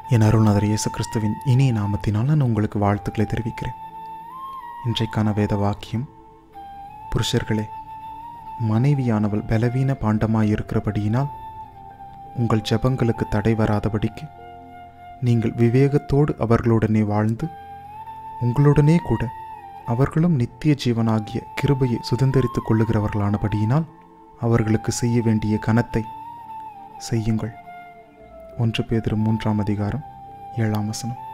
என் அருள்நாதர் இயேசு கிறிஸ்துவின் இனிய நாமத்தினால் நான் உங்களுக்கு வாழ்த்துக்களை தெரிவிக்கிறேன் இன்றைக்கான வேத வாக்கியம் புருஷர்களே மனைவியானவள் பலவீன பாண்டமாயிருக்கிறபடியினால் உங்கள் ஜெபங்களுக்கு தடை வராதபடிக்கு நீங்கள் விவேகத்தோடு அவர்களுடனே வாழ்ந்து உங்களுடனே கூட அவர்களும் நித்திய ஜீவனாகிய கிருபையை சுதந்திரித்துக் கொள்ளுகிறவர்களானபடியினால் அவர்களுக்கு செய்ய வேண்டிய கனத்தை செய்யுங்கள் ஒன்று பேதிரு மூன்றாம் அதிகாரம் ஏழாம் வசனம்